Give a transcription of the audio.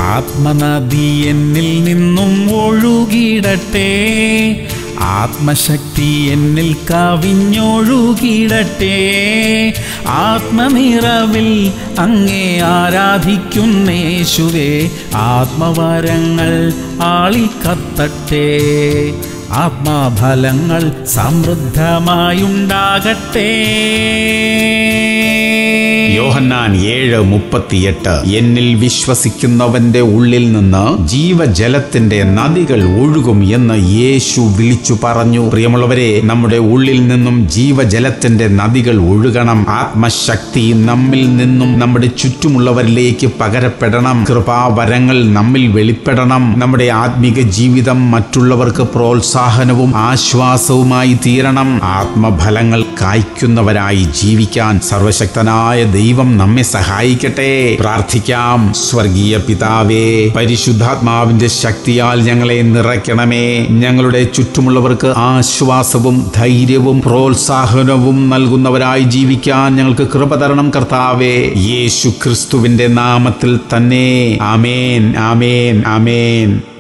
ആത്മനദി എന്നിൽ നിന്നും ഒഴുകിടട്ടെ ആത്മശക്തി എന്നിൽ കവിഞ്ഞൊഴുകിടട്ടെ ആത്മനിറവിൽ അങ്ങേ ആരാധിക്കുന്നേശുവേ ആത്മവരങ്ങൾ ആളിക്കത്തട്ടെ ആത്മാഫലങ്ങൾ സമൃദ്ധമായുണ്ടാകട്ടെ യോഹന്നാൻ ഏഴ് മുപ്പത്തിയെട്ട് എന്നിൽ വിശ്വസിക്കുന്നവന്റെ ഉള്ളിൽ നിന്ന് ജീവജലത്തിന്റെ നദികൾ ഒഴുകും എന്ന് യേശു വിളിച്ചു പറഞ്ഞു പ്രിയമുള്ളവരെ നമ്മുടെ ഉള്ളിൽ നിന്നും ജീവജലത്തിന്റെ നദികൾ ഒഴുകണം ആത്മശക്തി നമ്മിൽ നിന്നും നമ്മുടെ ചുറ്റുമുള്ളവരിലേക്ക് പകരപ്പെടണം കൃപാവരങ്ങൾ നമ്മിൽ വെളിപ്പെടണം നമ്മുടെ ആത്മീക ജീവിതം മറ്റുള്ളവർക്ക് പ്രോത്സാഹനവും ആശ്വാസവുമായി തീരണം ആത്മഫലങ്ങൾ കായ്ക്കുന്നവരായി ജീവിക്കാൻ സർവശക്തനായ ദൈവം നമ്മെ സഹായിക്കട്ടെ പ്രാർത്ഥിക്കാം സ്വർഗീയ പിതാവേ പരിശുദ്ധാത്മാവിന്റെ ശക്തിയാൽ ഞങ്ങളെ നിറയ്ക്കണമേ ഞങ്ങളുടെ ചുറ്റുമുള്ളവർക്ക് ആശ്വാസവും ധൈര്യവും പ്രോത്സാഹനവും നൽകുന്നവരായി ജീവിക്കാൻ ഞങ്ങൾക്ക് കൃപ തരണം കർത്താവേ യേശു ക്രിസ്തുവിന്റെ നാമത്തിൽ തന്നെ ആമേൻ ആമേൻ ആമേൻ